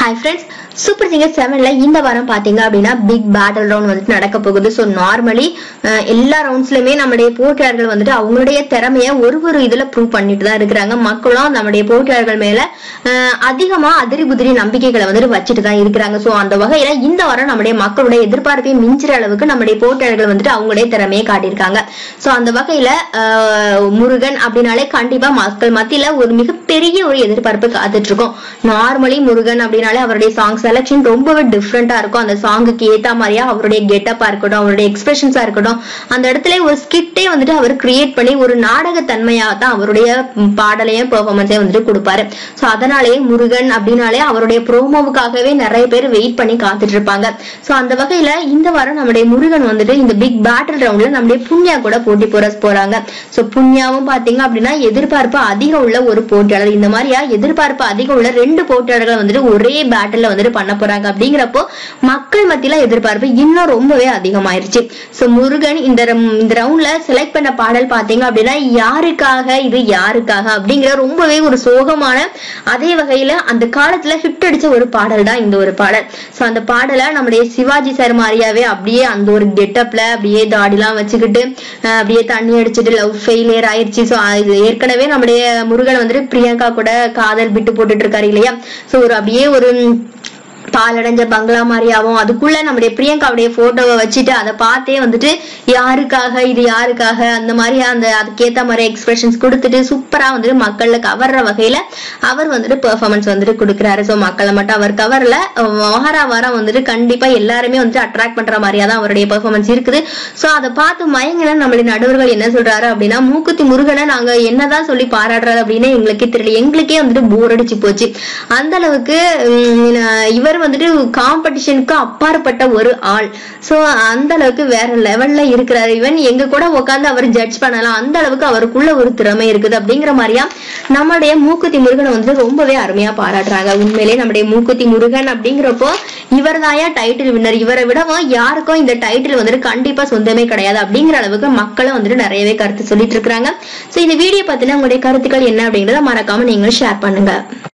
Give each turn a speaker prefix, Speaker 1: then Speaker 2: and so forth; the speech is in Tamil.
Speaker 1: ஹாய் ஃப்ரெண்ட்ஸ் சூப்பர் சிங்கர் செவன்ல இந்த வாரம் பாத்தீங்க அப்படின்னா பிக் பேட்டில் ரவுண்ட் வந்துட்டு நடக்க போகுது ஸோ நார்மலி எல்லா ரவுண்ட்ஸ்லயுமே நம்முடைய போட்டியாளர்கள் வந்துட்டு அவங்களுடைய திறமைய ஒரு ஒரு இதுல ப்ரூவ் பண்ணிட்டு தான் இருக்கிறாங்க மக்களும் நம்முடைய போட்டியாளர்கள் மேல அஹ், அதிகமா அதிரி புதிரி நம்பிக்கைகளை வந்துட்டு வச்சுட்டு தான் இருக்கிறாங்க ஸோ அந்த வகையில இந்த வாரம் நம்முடைய மக்களுடைய எதிர்பார்ப்பை மிஞ்சுற அளவுக்கு நம்முடைய போட்டியாளர்கள் வந்துட்டு அவங்களுடைய திறமையை காட்டியிருக்காங்க ஸோ அந்த வகையில அஹ், முருகன் அப்படின்னாலே கண்டிப்பா மக்கள் மத்தியில ஒரு மிகப்பெரிய ஒரு எதிர்பார்ப்பு காத்துட்டு இருக்கோம் நார்மலி முருகன் அப்படின்னாலே அவருடைய சாங் செலக்ஷன் ரொம்பவே டிஃப்ரெண்டா இருக்கும் அந்த சாங்குக்கு ஏத்த மாதிரியா அவருடைய கெட்டப்பா இருக்கட்டும் அவருடைய எக்ஸ்பிரஷன்ஸா இருக்கட்டும் அந்த இடத்துல ஒரு ஸ்கிட்டே வந்துட்டு அவர் கிரியேட் பண்ணி ஒரு நாடக தன்மையா தான் அவருடைய ம், பாடலையும் பெர்ஃபார்மன்ஸையும் வந்துட்டு கொடுப்பாரு ஸோ அதனாலேயே முருகன் அப்படின்னாலே அவருடைய ப்ரோமோவுக்காகவே நிறைய பேர் வெயிட் பண்ணி காத்துட்டு இருப்பாங்க ஸோ அந்த வகையில இந்த வாரம் நம்முடைய முருகன் வந்துட்டு இந்த பிக் பேட்டில் ரவுண்ட்ல நம்முடைய புண்ணியா கூட போட்டி போற போறாங்க ஸோ புண்ணியாவும் பாத்தீங்க அப்படின்னா எதிர்பார்ப்பு அதிகம் உள்ள ஒரு போட்டியாளர் இந்த மாதிரியா எதிர்பார்ப்பு அதிகம் உள்ள ரெண்டு போட்டியாளர்கள் வந்துட்டு ஒரே பேட்டில்ல வந்துட்டு பண்ண போறாங்க அப்படிங்கிறப்போ மக்கள் மத்தியில எதிர்பார்ப்பு இன்னும் ரொம்பவே அதிகமாயிருச்சு ஸோ முருகன் இந்த ரம்- இந்த ரவுண்ட்ல செலக்ட் பண்ண பாடல் பாத்தீங்க அப்படின்னா யாருக்காக இது யாருக்காக அப்படிங்கிற ரொம்பவே ஒரு சோகமான அதே வகையில அந்த காலத்துல ஹிட் அடிச்ச ஒரு பாடல் தான் இந்த ஒரு பாடல் ஸோ அந்த பாடலை நம்முடைய சிவாஜி சார் மாதிரியாவே அப்படியே அந்த ஒரு கெட்டப்ல அப்படியே தாடிலாம் வச்சுக்கிட்டு அஹ் அப்படியே தண்ணி அடிச்சிட்டு லவ் ஃபெயிலியர் ஆயிருச்சு ஸோ இது ஏற்கனவே நம்முடைய முருகன் வந்துட்டு பிரியங்கா கூட காதல் விட்டு போட்டுட்டு இருக்காரு இல்லையா ஸோ ஒரு அப்படியே ஒரு ம், பாலடைஞ்ச பங்களா மாதிரியாவும் அதுக்குள்ள நம்முடைய பிரியங்காவுடைய போட்டோவை வச்சுட்டு அதை பார்த்தே வந்துட்டு யாருக்காக இது யாருக்காக அந்த மாதிரி அந்த அதுக்கேத்த மாதிரி எக்ஸ்பிரஷன்ஸ் கொடுத்துட்டு சூப்பரா வந்துட்டு மக்கள்ல கவர்ற வகையில அவர் வந்துட்டு பெர்ஃபார்மன்ஸ் வந்துட்டு கொடுக்குறாரு ஸோ மக்களை மட்டும் அவர் கவர்ல வார வாரம் வந்துட்டு கண்டிப்பா எல்லாருமே வந்துட்டு அட்ராக்ட் பண்ற மாதிரியா தான் அவருடைய பெர்ஃபார்மன்ஸ் இருக்குது ஸோ அதை பார்த்து மயங்கின நம்மளுடைய நடுவர்கள் என்ன சொல்றாரு அப்படின்னா மூக்குத்தி முருகனை நாங்க என்னதான் சொல்லி பாராடுறாரு அப்படின்னு எங்களுக்கே தெரியல எங்களுக்கே வந்துட்டு போர் அடிச்சு போச்சு அந்த அளவுக்கு உம், இவர் வந்துட்டு காம்படிஷனுக்கு அப்பாற்பட்ட ஒரு ஆள் சோ அந்த அளவுக்கு வேற லெவல்ல இருக்கிறாரு இவன் எங்க கூட உட்காந்து அவர் ஜட்ஜ் பண்ணலாம் அந்த அளவுக்கு அவருக்குள்ள ஒரு திறமை இருக்குது அப்படிங்கிற மாதிரியா நம்மளுடைய மூக்குத்தி முருகனை வந்துட்டு ரொம்பவே அருமையா பாராட்டுறாங்க உண்மையிலேயே நம்முடைய மூக்குத்தி முருகன் அப்படிங்கிறப்போ இவர் தாயா டைட்டில் வின்னர் இவரை விடவும் யாருக்கும் இந்த டைட்டில் வந்துட்டு கண்டிப்பா சொந்தமே கிடையாது அப்படிங்கிற அளவுக்கு மக்களும் வந்துட்டு நிறையவே கருத்து சொல்லிட்டு இருக்காங்க சோ இந்த வீடியோ பத்தின உங்களுடைய கருத்துக்கள் என்ன அப்படிங்கறத மறக்காம நீங்களும் ஷேர் பண்ணுங்க